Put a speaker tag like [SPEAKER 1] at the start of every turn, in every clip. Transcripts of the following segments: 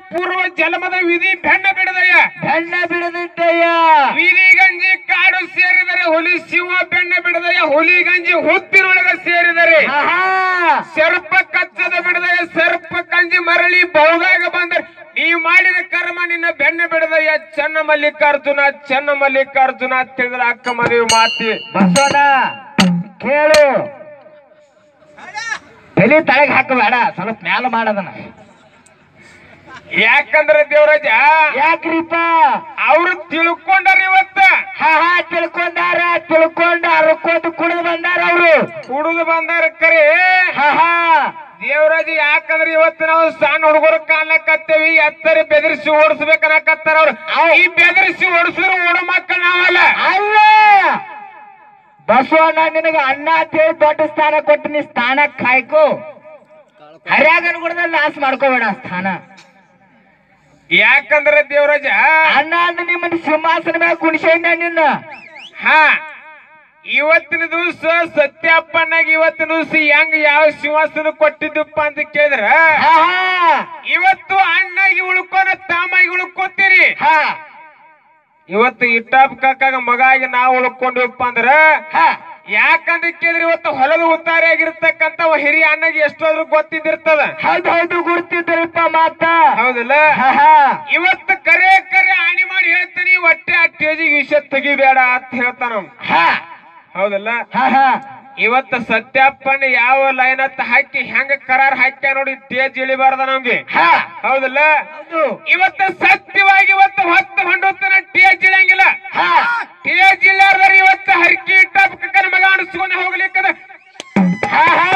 [SPEAKER 1] ಪೂರ್ವ ಜನ್ಮದ ವಿಧಿ ಬೆಣ್ಣ ಬಿಡದಯ್ಯ
[SPEAKER 2] ಬೆಣ್ಣ ಬಿಡದಿದ್ದಯ್ಯ
[SPEAKER 1] ವಿಧಿ ಗಂಜಿ ಕಾಡು ಸೇರಿದರೆ ಹುಲಿ ಶಿವ ಬೆಣ್ಣ ಬಿಡದಯ್ಯ ಹುಲಿ ಗಂಜಿ ಹುತ್ತಿನೊಳಗ ಸೇರಿದರೆ
[SPEAKER 2] ಆಹಾ
[SPEAKER 1] ಸರ್ಪ ಕಚ್ಚದ ಬಿಡದಯ್ಯ ಸರ್ಪ ಕಂಜಿ ಮರಳಿ ಬಹುದಾಗ ಬಂದರೆ ನೀವು ಮಾಡಿದ ಕರ್ಮ ನಿನ್ನ ಬೆನ್ನ ಬಿಡದಯ್ಯ ಚೆನ್ನ ಮಲ್ಲಿಕಾರ್ಜುನ ಚೆನ್ನ ಮಲ್ಲಿಕಾರ್ಜುನ ತಿಳಿದ್ರೆ ಅಕ್ಕ ಮದುವೆ ಮಾತಿ
[SPEAKER 2] ಬಸವಣ್ಣ ಕೇಳು ತಲೆ ತಳಗ್ ಹಾಕಬೇಡ ಸ್ವಲ್ಪ ಮ್ಯಾಲ ಮಾಡದನ
[SPEAKER 1] ಯಾಕಂದ್ರೆ ದೇವರಾಜ
[SPEAKER 2] ಯಾಕ್ರಿಪ್ಪ
[SPEAKER 1] ಅವ್ರು ತಿಳ್ಕೊಂಡಾರ ಇವತ್ತ
[SPEAKER 2] ಹಾ ಹಾ ತಿಳ್ಕೊಂಡಾರ ತಿಳ್ಕೊಂಡ ಅರ್ಕೋತ ಕುಡಿದು ಬಂದಾರ ಅವರು
[SPEAKER 1] ಕುಡಿದು ಬಂದಾರ ಕರೆ
[SPEAKER 2] ಹಾ ಹಾ
[SPEAKER 1] ದೇವರಾಜ ಯಾಕಂದ್ರೆ ಇವತ್ತು ನಾವು ಸಣ್ಣ ಹುಡುಗರು ಕಾಣ್ಲಕತ್ತೇವಿ ಎತ್ತರಿ ಬೆದರಿಸಿ ಓಡಿಸ್ಬೇಕನ್ನಕತ್ತಾರ ಅವ್ರು ಈ ಬೆದರಿಸಿ ಓಡಿಸಿದ್ರು ಓಡೋ ಮಕ್ಕಳು ನಾವಲ್ಲ
[SPEAKER 2] ಅಲ್ಲ ಬಸವಣ್ಣ ನಿನಗ ಅಣ್ಣ ಅಂತ ಹೇಳಿ ದೊಡ್ಡ ಸ್ಥಾನ ಕೊಟ್ಟು ನೀ ಸ್ಥಾನ ಕಾಯ್ಕೋ ಹರ್ಯಾಗನಗುಡದಲ್ಲಿ ಲಾಸ್ ಮಾಡ್ಕೋಬೇಡ ಆ ಸ್ಥಾನ
[SPEAKER 1] ಯಾಕಂದ್ರೆ ದೇವರಾಜ
[SPEAKER 2] ಅಣ್ಣ ಅಂದ್ರೆ ನಿಮ್ಮನ್ನ ಸಿಂಹಾಸನ ಮ್ಯಾಗ ಕುಣಿಸ್ಕೊಂಡ ನಿನ್ನ
[SPEAKER 1] ಹಾ ಇವತ್ತಿನ ದಿವಸ ಸತ್ಯಪ್ಪನಾಗ ಇವತ್ತಿನ ದಿವಸ ಹೆಂಗ್ ಯಾವ ಸಿಂಹಾಸನ ಕೊಟ್ಟಿದ್ದಪ್ಪ ಅಂತ ಕೇಳಿದ್ರ
[SPEAKER 2] ಹಾ ಹಾ
[SPEAKER 1] ಇವತ್ತು ಅಣ್ಣಾಗಿ ಉಳ್ಕೊನ ತಾಮಾಗಿ ಉಳ್ಕೊತೀರಿ
[SPEAKER 2] ಹಾ
[SPEAKER 1] ಇವತ್ತು ಇಟ್ಟಾಪ್ ಕಾಕಾಗ ಮಗ ಆಗಿ ನಾವು ಉಳ್ಕೊಂಡ್ವಪ್ಪ ಅಂದ್ರ
[SPEAKER 2] ಹಾ
[SPEAKER 1] ಯಾಕಂತ ಕೇಳಿದ್ರೆ ಇವತ್ತು ಹೊಲದ ಉತ್ತಾರ ಆಗಿರ್ತಕ್ಕಂತ ಹಿರಿಯ ಅಣ್ಣಗೆ ಎಷ್ಟಾದ್ರೂ ಗೊತ್ತಿದ್ದಿರ್ತದ
[SPEAKER 2] ಹೌದು ಹೌದು ಗುರ್ತಿದ್ದರಪ್ಪ ಮಾತ
[SPEAKER 1] ಹೌದಲ್ಲ
[SPEAKER 2] ಹಾ ಹಾ
[SPEAKER 1] ಇವತ್ತು ಕರೆ ಕರೆ ಆಣಿ ಮಾಡಿ ಹೇಳ್ತೀನಿ ಹೊಟ್ಟೆ ಆ ಟೇಜಿಗೆ ವಿಷ ತೆಗಿಬೇಡ ಅಂತ ಹೇಳ್ತಾನ ಅವ್ನು.
[SPEAKER 2] ಹಾ
[SPEAKER 1] ಹೌದಲ್ಲ
[SPEAKER 2] ಹಾ ಹಾ
[SPEAKER 1] ಇವತ್ತ ಸತ್ಯಪ್ಪನ ಯಾವ ಲೈನ್ ಹತ್ತ ಹಾಕಿ ಹೆಂಗ ಕರಾರ್ ಹಾಕ್ಯ ನೋಡಿ ಟೇಜ್ ಇಳಿಬಾರ್ದ ನಮ್ಗೆ
[SPEAKER 2] ಹಾ
[SPEAKER 1] ಹೌದಲ್ಲ
[SPEAKER 2] ಹೌದು
[SPEAKER 1] ಇವತ್ತ ಸತ್ಯವಾಗಿ ಇವತ್ತು ಹೊತ್ತು ಹೊಂಡೋತನ ಟೇಜ್ ಇಳಂಗಿಲ್ಲ
[SPEAKER 2] ಹಾ
[SPEAKER 1] ಟೇಜ್ ಇಲ್ಲಾರ್ದಾರ ಇವತ್ತ ಹರ್ಕಿ ಟಪ್ ಕಕ್ಕನ ಮಗ ಅನಿಸ್ಕೊಂಡ ಹೋಗ್ಲಿಕ್ಕದ
[SPEAKER 2] ಹಾ ಹಾ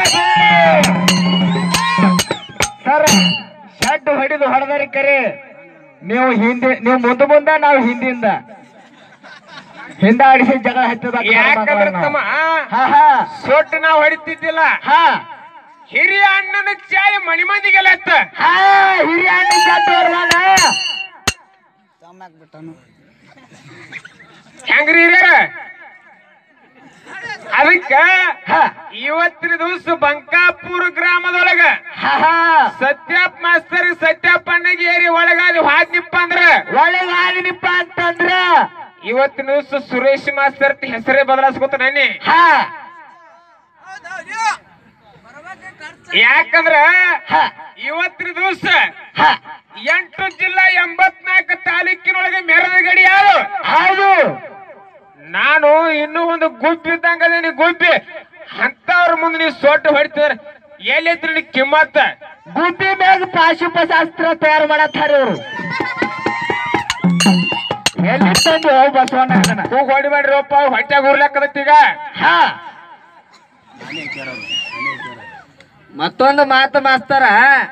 [SPEAKER 2] ಸರ್ ಶೆಡ್ ಹೊಡಿದು ಹೊಡೆದರಿ ಕರೆ ನೀವು ಹಿಂದೆ ನೀವು ಮುಂದೆ ಮುಂದ ನಾವು ಹಿಂದಿಂದ ಹಿಂದ ಆಡಿಸಿ ಜಗಳ
[SPEAKER 1] ಯಾಕಂದ್ರ ತಮ್ಮ
[SPEAKER 2] ಹತ್ತಿದ ಹಾ ಹಾ
[SPEAKER 1] ಸೊಟ್ಟು ನಾವು ಹೊಡಿತಿದ್ದಿಲ್ಲ
[SPEAKER 2] ಹಾ
[SPEAKER 1] ಹಿರಿಯ ಅಣ್ಣನ ಚಾಯ್ ಮಣಿ ಮಂದಿಗೆಲ್ಲ ಎತ್ತ
[SPEAKER 2] ಹಾ ಹಿರಿಯ ಅಣ್ಣ ಶೆಡ್ ಹೊಡ್ದಾನ
[SPEAKER 1] ಹೆಂಗ್ರಿ ಹಿರಿಯರ ಅದಕ್ಕ
[SPEAKER 2] ಹಾ
[SPEAKER 1] ಇವತ್ತಿನ ದಿವಸ ಬಂಕಾಪುರ ಗ್ರಾಮದೊಳಗ
[SPEAKER 2] ಹಾ ಹಾ
[SPEAKER 1] ಸತ್ಯಪ್ಪ ಮಾಸ್ತರ್ ಸತ್ಯಪ್ಪನಿಗೆ ಏರಿ ಒಳಗಾದಿ ಹಾದ್ನಿಪ್ಪ ಅಂದ್ರ
[SPEAKER 2] ಒಳಗಾದಿನಿಪ್ಪ ಅಂತಂದ್ರ
[SPEAKER 1] ಇವತ್ತಿನ ದಿವಸ ಸುರೇಶ್ ಮಾಸ್ತರ್ ಹೆಸರೇ ಬದಲಾಯಿಸ್ಕೊತ ನಾನಿ
[SPEAKER 2] ಹಾ
[SPEAKER 1] ಯಾಕಂದ್ರ
[SPEAKER 2] ಹಾ
[SPEAKER 1] ಇವತ್ತಿನ ದಿವಸ
[SPEAKER 2] ಹಾ
[SPEAKER 1] ಎಂಟು ಜಿಲ್ಲಾ ಎಂಬತ್ನಾಲ್ಕು ತಾಲೂಕಿನೊಳಗೆ ಮೆರೆದ ಗಡಿ ಯಾರು
[SPEAKER 2] ಹೌದು
[SPEAKER 1] ನಾನು ಇನ್ನೂ ಒಂದು ಗುಂಪು ಇದ್ದಂಗ ಅದೇನಿ ಗುಂಪಿ ಅಂತವ್ರ ಮುಂದೆ ನೀವು ಸೊಟ್ಟು ಹೊಡಿತಿದ್ರ ಎಲ್ಲಿದ್ರಿ ನೀ ಕಿಮ್ಮತ್ತ
[SPEAKER 2] ಗುಬ್ಬಿ ಮ್ಯಾಗ ಪಾಶುಪಶಾಸ್ತ್ರ ತಯಾರು ಮಾಡತ್ತಾರ ಇವರು ಎಲ್ಲಿ ತಂದು ಬಸವಣ್ಣ ಇದನ್ನ?
[SPEAKER 1] ಹೋಗಿ ಹೊಡಿಬೇಡ್ರಿಪ್ಪ ಹೊಟ್ಯಾಗ ಉರ್ಲಾಕದತ್ತೀಗ
[SPEAKER 2] ಹಾ ಮತ್ತೊಂದು ಮಾತು ಮಾಸ್ತರ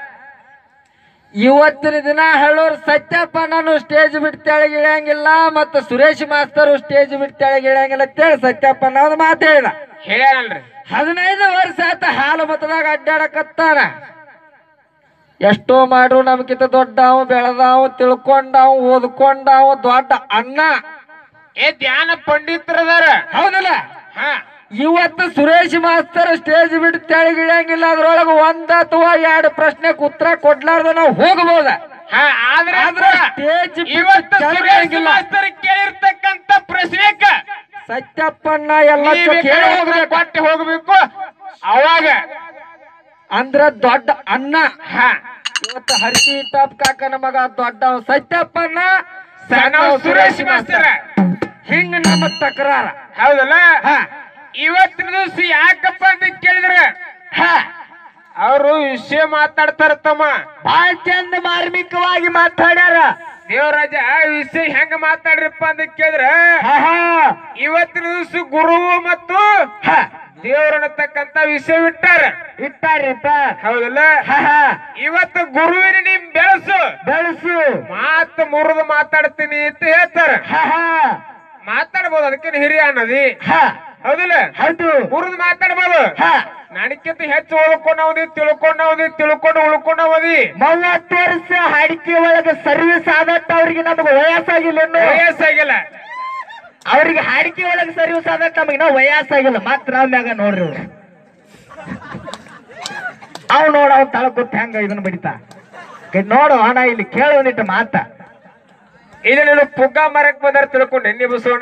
[SPEAKER 2] ಇವತ್ತಿನ ದಿನ ಹೇಳೋರು ಸತ್ಯಪ್ಪ ನಾನು ಸ್ಟೇಜ್ ಬಿಟ್ಟು ತೆಳಗೆ ಇಳಿಯಂಗಿಲ್ಲ ಮತ್ತು ಸುರೇಶ್ ಮಾಸ್ತರು ಸ್ಟೇಜ್ ಬಿಟ್ಟು ತೆಳಗೆ ಇಳಿಯಂಗಿಲ್ಲ ಅಂತೇಳಿ ಸತ್ಯಪ್ಪ ಒಂದು ಮಾತು ಹೇಳಿದ
[SPEAKER 1] ಹೇಳ್ಯಾನಲ್ರಿ
[SPEAKER 2] ಹದಿನೈದು ವರ್ಷ ಆತ ಹಾಲು ಮತದಾಗ ಅಡ್ಡಾಡಕತ್ತಾನ ಎಷ್ಟೋ ಮಾಡ್ರು ನಮ್ಕಿಂತ ದೊಡ್ಡವ ಬೆಳೆದಾವ ತಿಳ್ಕೊಂಡಾವ ಓದ್ಕೊಂಡಾವ ದೊಡ್ಡ ಅಣ್ಣ
[SPEAKER 1] ಏ ಧ್ಯಾನ ಪಂಡಿತರದಾರ
[SPEAKER 2] ಹೌದಲ್ಲ
[SPEAKER 1] ಹಾ
[SPEAKER 2] ಇವತ್ತು ಸುರೇಶ್ ಮಾಸ್ತರ್ ಸ್ಟೇಜ್ ಬಿಟ್ಟು ತೆಳಗಿಳಿಯಂಗಿಲ್ಲ ಅದ್ರೊಳಗೆ ಒಂದ್ ಅಥವಾ ಎರಡು ಪ್ರಶ್ನೆಗೆ ಉತ್ತರ ಕೊಡ್ಲಾರ್ದ ನಾವು ಹೋಗಬಹುದ
[SPEAKER 1] ಹಾ ಆದ್ರೆ
[SPEAKER 2] ಆದ್ರೆ ಸ್ಟೇಜ್
[SPEAKER 1] ಇವತ್ತು
[SPEAKER 2] ಬಿಟ್ಟು
[SPEAKER 1] ಸುರೇಶ್
[SPEAKER 2] ತೆಳಗಿಳಿಯಂಗಿಲ್ಲ
[SPEAKER 1] ಮಾಸ್ತರ್ ಕೇಳಿರ್ತಕ್ಕಂತ ಪ್ರಶ್ನೆಕ
[SPEAKER 2] ಸತ್ಯಪ್ಪನ್ನ ಎಲ್ಲ
[SPEAKER 1] ನೀವೇ
[SPEAKER 2] ಕೇಳಿ
[SPEAKER 1] ಕೇಳಿ
[SPEAKER 2] ಹೋಗ್ಬೇಕು
[SPEAKER 1] ಕೊಟ್ಟು ಹೋಗ್ಬೇಕು ಅವಾಗ
[SPEAKER 2] ಅಂದ್ರ ದೊಡ್ಡ ಅಣ್ಣ
[SPEAKER 1] ಹಾ
[SPEAKER 2] ಇವತ್ತು ಹರ್ಷಿ ಟಾಪ್ ಕಾಕನ ಮಗ ದೊಡ್ಡ ಸತ್ಯಪ್ಪನ
[SPEAKER 1] ನಾವು ಸುರೇಶ್ ಮಾಸ್ತರ
[SPEAKER 2] ಹಿಂಗ ನಮ್ಮ ತಕರಾರ
[SPEAKER 1] ಹೌದಲ್ಲ
[SPEAKER 2] ಹಾ
[SPEAKER 1] ಇವತ್ತಿನ ದಿವಸ ಯಾಕಪ್ಪ ಅಂತ ಕೇಳಿದ್ರೆ
[SPEAKER 2] ಹಾ
[SPEAKER 1] ಅವರು ವಿಷಯ ಮಾತಾಡ್ತಾರ ತಮ್ಮ
[SPEAKER 2] ಬಹಳ ಚಂದ ಮಾರ್ಮಿಕವಾಗಿ ಮಾತಾಡ್ಯಾರ
[SPEAKER 1] ದೇವರಾಜ ವಿಷಯ ಹೆಂಗ ಮಾತಾಡ್ರಿಪ್ಪ ಅಂತ ಕೇಳಿದ್ರೆ
[SPEAKER 2] ಹಾ ಹಾ
[SPEAKER 1] ಇವತ್ತಿನ ದಿವಸ ಗುರು ಮತ್ತು
[SPEAKER 2] ಹಾ
[SPEAKER 1] ದೇವರನ್ನತಕ್ಕಂತ ವಿಷಯ ಬಿಟ್ಟಾರ
[SPEAKER 2] ಇಟ್ಟಾರಿಪ್ಪ
[SPEAKER 1] ಹೌದಲ್ಲ
[SPEAKER 2] ಹಾ ಹಾ
[SPEAKER 1] ಇವತ್ತು ಗುರುವಿನ ನಿಮ್ ಬೆಳಸು
[SPEAKER 2] ಬೆಳೆಸು
[SPEAKER 1] ಮಾತು ಮುರಿದು ಮಾತಾಡ್ತೀನಿ ಅಂತ ಹೇಳ್ತಾರ
[SPEAKER 2] ಹಾ ಹಾ
[SPEAKER 1] ಮಾತಾಡ್ಬೋದು ಅದಕ್ಕೆ ಹಿರಿಯ ಅನ್ನದಿ
[SPEAKER 2] ಹಾ
[SPEAKER 1] ಹೌದಿಲ್ಲ
[SPEAKER 2] ಹೌದು
[SPEAKER 1] ಮುರಿದು ಮಾತಾಡ್ಬೋದು
[SPEAKER 2] ಹಾ
[SPEAKER 1] ನನಕ್ಕಿಂತ ಹೆಚ್ಚು ಓದ್ಕೊಂಡವದಿ ತಿಳ್ಕೊಂಡವದಿ ತಿಳ್ಕೊಂಡು ಉಳ್ಕೊಂಡವದಿ
[SPEAKER 2] ಮೂವತ್ತು ವರ್ಷ ಅಡಿಕೆ ಒಳಗೆ ಸರ್ವಿಸ್ ಆದಟ್ಟ ಅವ್ರಿಗೆ ನಮಗೆ ವಯಸ್ಸಾಗಿಲ್ಲ ಇನ್ನು
[SPEAKER 1] ವಯಸ್ಸಾಗಿಲ್ಲ
[SPEAKER 2] ಅವ್ರಿಗೆ ಹಾಡಿಕೆ ಒಳಗೆ ಸರ್ವಿಸ್ ಆದಟ್ಟ ನಮಗೆ ನಾವು ವಯಸ್ಸಾಗಿಲ್ಲ ಮಾತ್ರ ನಾವ್ ಮ್ಯಾಗ ನೋಡ್ರಿ ಅವ್ರು ಅವ್ ನೋಡ ಅವ್ ತಳಕೊಟ್ಟು ಹೆಂಗ ಇದನ್ನ ಬಡಿತಾ ನೋಡು ಅಣ್ಣ ಇಲ್ಲಿ ಕೇಳೋನಿಟ್ಟು ಮಾತ
[SPEAKER 1] ಇಲ್ಲಿ ನೀನು ಪುಗ್ಗ ಮರಕ್ ಬಂದಾರ ತಿಳ್ಕೊಂಡೆ ನೀವು ಬಸವಣ್ಣ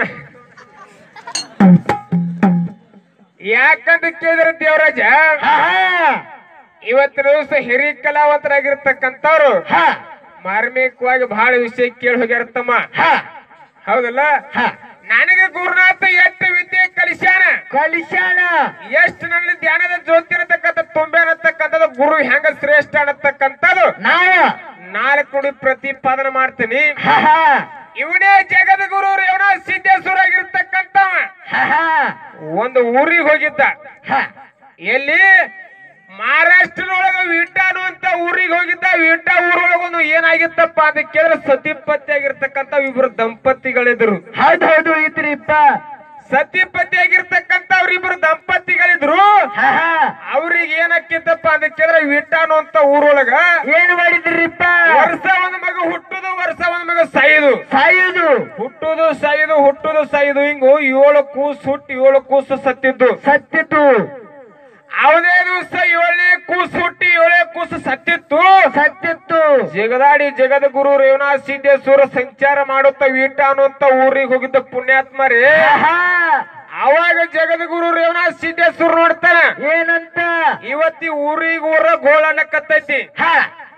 [SPEAKER 1] ಯಾಕಂತ ಕೇಳಿದ್ರೆ ದೇವರಾಜ
[SPEAKER 2] ಹಾ ಹಾ
[SPEAKER 1] ಇವತ್ತಿನ ದಿವಸ ಹಿರಿ ಕಲಾವಂತರಾಗಿರ್ತಕ್ಕಂಥವ್ರು
[SPEAKER 2] ಹಾ
[SPEAKER 1] ಮಾರ್ಮಿಕವಾಗಿ ಬಹಳ ವಿಷಯ ಕೇಳಿ ಹೋಗ್ಯಾರ ತಮ್ಮ
[SPEAKER 2] ಹಾ
[SPEAKER 1] ಹೌದಲ್ಲ
[SPEAKER 2] ಹಾ
[SPEAKER 1] ನನಗೆ ಗುರುನಾಥ ಎಷ್ಟು ವಿದ್ಯೆ ಕಲಿಸ್ಯಾನ
[SPEAKER 2] ಕಲಿಸ್ಯಾಣ
[SPEAKER 1] ಎಷ್ಟು ನನ್ನ ಧ್ಯಾನದ ಜ್ಯೋತಿ ಅನ್ನತಕ್ಕಂಥ ತುಂಬೆ ಅನ್ನತಕ್ಕಂಥದ್ದು ಗುರು ಹೆಂಗ ಶ್ರೇಷ್ಠ ಅನ್ನತಕ್ಕಂಥದ್ದು
[SPEAKER 2] ನಾವ
[SPEAKER 1] ನಾಲ್ಕು ನುಡಿ ಪ್ರತಿಪಾದನೆ ಮಾಡ್ತೀನಿ
[SPEAKER 2] ಹಾ ಹಾ
[SPEAKER 1] ಇವನೇ ಜಗದ ಗುರು ರೇವಣ ಸಿದ್ದೇಶ್ವರ ಆಗಿರ್ತಕ್ಕಂಥವ
[SPEAKER 2] ಹಾ ಹಾ
[SPEAKER 1] ಒಂದು ಊರಿಗೆ ಹೋಗಿದ್ದ
[SPEAKER 2] ಹಾ
[SPEAKER 1] ಎಲ್ಲಿ ಮಹಾರಾಷ್ಟ್ರದೊಳಗ ವಿಟ ಅನ್ನುವಂತ ಊರಿಗೆ ಹೋಗಿದ್ದ ವಿಟ ಊರೊಳಗ ಒಂದು ಏನಾಗಿತ್ತಪ್ಪ ಅಂತ ಕೇಳಿದ್ರೆ ಸತಿಪತಿ ಆಗಿರ್ತಕ್ಕಂಥ ಇಬ್ರು ದಂಪತಿಗಳಿದ್ರು
[SPEAKER 2] ಹೌದು ಹೌದು ಇದ್ರಿಪ್ಪ
[SPEAKER 1] ಸತಿಪತಿ ಆಗಿರ್ತಕ್ಕಂಥ ಅವ್ರಿಬ್ರು ದಂಪತಿಗಳಿದ್ರು
[SPEAKER 2] ಹಾ ಹಾ
[SPEAKER 1] ಅವ್ರಿಗೆ ಏನಾಕಿತ್ತಪ್ಪ ಅಂತ ಕೇಳಿದ್ರೆ ವಿಟ ಅನ್ನುವಂತ ಊರೊಳಗ
[SPEAKER 2] ಏನ್ ಮಾಡಿದ್ರಿಪ್ಪ
[SPEAKER 1] ವರ್ಷ ಒಂದ್ ಮಗ ಹುಟ್ಟುದು ವರ್ಷ ಒಂದ್ ಮಗ ಸಾಯುದು
[SPEAKER 2] ಸಾಯುದು
[SPEAKER 1] ಹುಟ್ಟುದು ಸಾಯುದು ಹುಟ್ಟುದು ಸಾಯುದು ಹಿಂಗು ಏಳು ಕೂಸು ಹುಟ್ಟಿ ಏಳು ಕೂಸು ಸತ್ತಿದ್ದು
[SPEAKER 2] ಸತ್ತಿತ್ತು
[SPEAKER 1] ಅವನೇ ದಿವಸ ಏಳನೇ ಕೂಸು ಹುಟ್ಟಿ ಏಳನೇ ಕೂಸು ಸತ್ತಿತ್ತು
[SPEAKER 2] ಸತ್ತಿತ್ತು
[SPEAKER 1] ಜಗದಾಡಿ ಜಗದ ಗುರು ರೇವನಾಥ ಸಿದ್ದೇಶ್ವರ ಸಂಚಾರ ಮಾಡುತ್ತ ವೀಟ ಅನ್ನುವಂತ ಊರಿಗೆ ಹೋಗಿದ್ದ ಪುಣ್ಯಾತ್ಮರೇ
[SPEAKER 2] ಹಾ ಹಾ
[SPEAKER 1] ಅವಾಗ ಜಗದ ಗುರು ರೇವನಾಥ ಸಿದ್ದೇಶ್ವರ ನೋಡ್ತಾನ
[SPEAKER 2] ಏನಂತ
[SPEAKER 1] ಇವತ್ತಿ ಊರಿಗೆ ಊರ ಗೋಳ ಅನ್ನಕತ್ತೈತಿ
[SPEAKER 2] ಹಾ